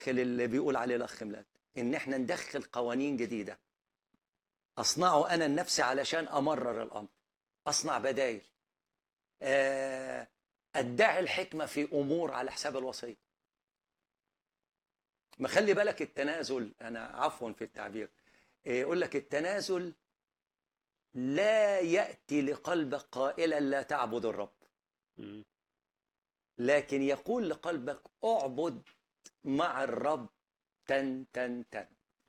اللي بيقول عليه الاخ ميلاد ان احنا ندخل قوانين جديده اصنعه انا لنفسي علشان امرر الامر اصنع بدايل آه، ادعي الحكمه في امور على حساب الوصيه ما خلي بالك التنازل انا عفوا في التعبير آه، يقول لك التنازل لا ياتي لقلبك قائلا لا تعبد الرب مم. لكن يقول لقلبك اعبد مع الرب تن تن تن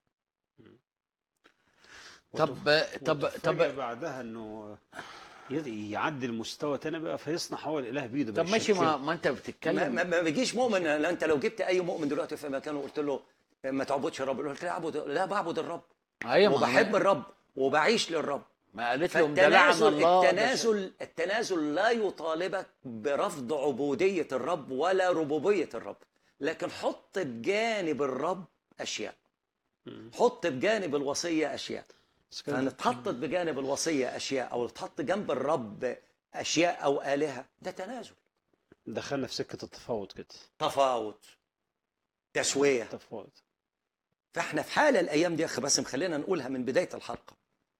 طب طب وتتفاجأ طب بعدها انه يد- يعدي المستوى تاني بقى فيصنع هو الاله بايده طب بقى ماشي يشكله. ما, ما انت ما, بتتكلم ما, ما بيجيش مؤمن لا انت لو جبت اي مؤمن دلوقتي في مكانه وقلت له ما تعبدش الرب يقول لك لا اعبد لا بعبد الرب ايوه ما وبحب هو- الرب وبعيش للرب ما قالت لهم ده لعن فالتنازل الله ده التنازل التنازل لا يطالبك برفض عبودية الرب ولا ربوبية الرب لكن حط بجانب الرب أشياء مم. حط بجانب الوصية أشياء بس كده- فان اتحطت بجانب الوصية أشياء أو اتحط جنب الرب أشياء أو آلهة ده تنازل دخلنا في سكه التفاوض كده تفاوض تسوية تفاوض فاحنا في حالة الأيام دي يا أخي باسم خلينا نقولها من بداية الحلقة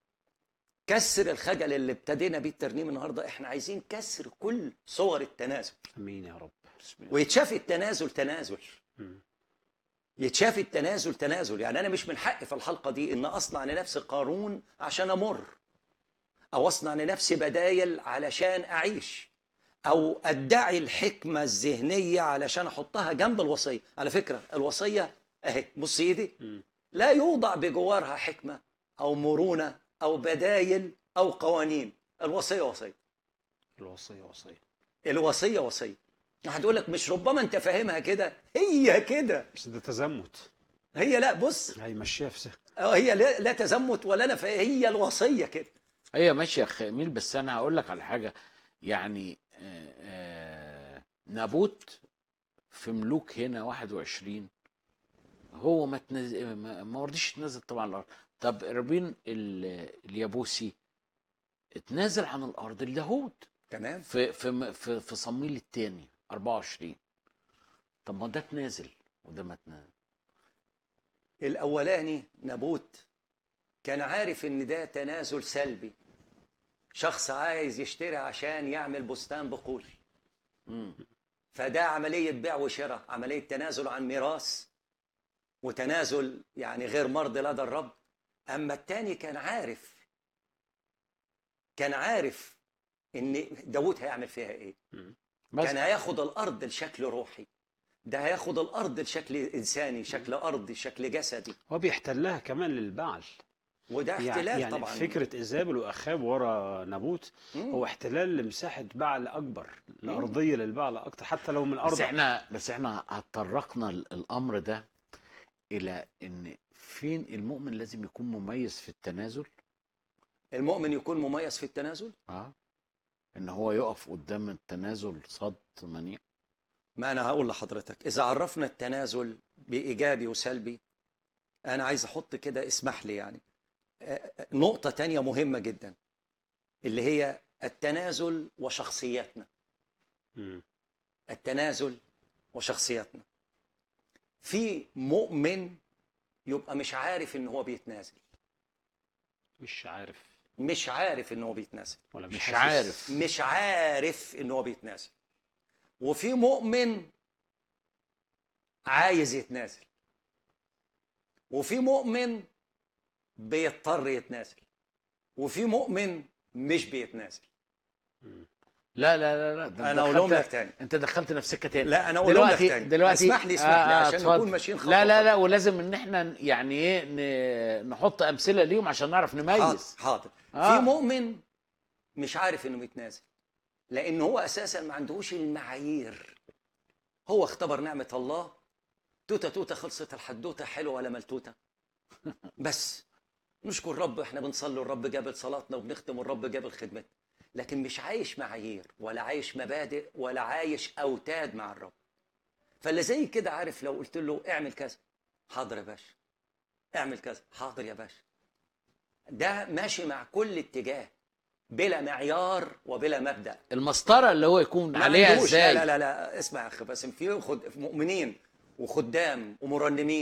كسر الخجل اللي ابتدينا بيه الترنيم النهارده احنا عايزين كسر كل صور التنازل امين يا رب بسم الله ويتشاف التنازل تنازل مم. يتشاف التنازل تنازل يعني انا مش من حقي في الحلقه دي ان اصنع لنفسي قارون عشان امر او اصنع لنفسي بدايل علشان اعيش او ادعي الحكمه الذهنيه علشان احطها جنب الوصيه على فكره الوصيه اهي بص ايدي مم. لا يوضع بجوارها حكمه او مرونه او بدايل او قوانين الوصيه وصيه الوصيه وصيه الوصيه وصيه هتقول لك مش ربما انت فاهمها كده هي كده بس ده تزمت هي لا بص هيمشيها في سكه اه هي لا, لا تزمت ولا انا فا- هي الوصيه كده هي ماشي يا اخ اميل بس انا هقول لك على حاجه يعني آه، آه، نابوت في ملوك هنا 21 هو ما تنز... ما ما رضيش يتنازل طبعا عن الارض طب ربين ال- اليابوسي اتنازل عن الارض لداوود تمام في في في, في صمويل الثاني 24 طب ما ده تنازل وده ما تنازل الاولاني نابوت كان عارف ان ده تنازل سلبي شخص عايز يشتري عشان يعمل بستان بقول مم. فده عمليه بيع وشراء عمليه تنازل عن ميراث وتنازل يعني غير مرضي لدى الرب اما التاني كان عارف كان عارف ان داوود هيعمل فيها ايه بس كان هياخد الارض لشكل روحي ده هياخد الارض لشكل انساني شكل ارضي شكل جسدي هو بيحتلها كمان للبعل وده يعني, احتلال يعني طبعا فكره ايزابل واخاب ورا نابوت مم. هو احتلال لمساحه بعل اكبر الارضيه للبعل اكتر حتى لو من الارض بس احنا بس احنا اتطرقنا ال- الامر ده الى ان فين المؤمن لازم يكون مميز في التنازل المؤمن يكون مميز في التنازل اه ان هو يقف قدام التنازل صد منيع ما انا هقول لحضرتك اذا عرفنا التنازل بايجابي وسلبي انا عايز احط كده اسمح لي يعني آه، آه، نقطه تانية مهمه جدا اللي هي التنازل وشخصياتنا مم. التنازل وشخصياتنا في مؤمن يبقى مش عارف ان هو بيتنازل مش عارف مش عارف ان هو بيتنازل ولا مش حاسس. عارف. مش عارف ان هو بيتنازل وفي مؤمن عايز يتنازل وفي مؤمن بيضطر يتنازل وفي مؤمن مش بيتنازل لا لا لا لا ده انا دخلت- اقولهم لك تاني انت دخلتنا في سكه تاني لا انا اقولهم لك دلوقتي تاني دلوقتي اسمح لي اسمح لي عشان اتفضل. نكون ماشيين خطوه لا لا خطوة. لا ولازم ان احنا يعني ايه ن- نحط امثله ليهم عشان نعرف حاضر نميز حاضر آه. في مؤمن مش عارف انه يتنازل لان هو اساسا ما عندهوش المعايير هو اختبر نعمه الله توته توته خلصت الحدوته حلوه ولا ملتوته بس نشكر الرب احنا بنصلي الرب جابل صلاتنا وبنختم الرب جابل خدمتنا لكن مش عايش معايير ولا عايش مبادئ ولا عايش اوتاد مع الرب فاللي زي كده عارف لو قلت له اعمل كذا حاضر يا باشا اعمل كذا حاضر يا باشا ده ماشي مع كل اتجاه بلا معيار وبلا مبدا المسطره اللي هو يكون ما عليها عندوش- ازاي لا لا لا اسمع يا اخي باسم في خد مؤمنين وخدام ومرنمين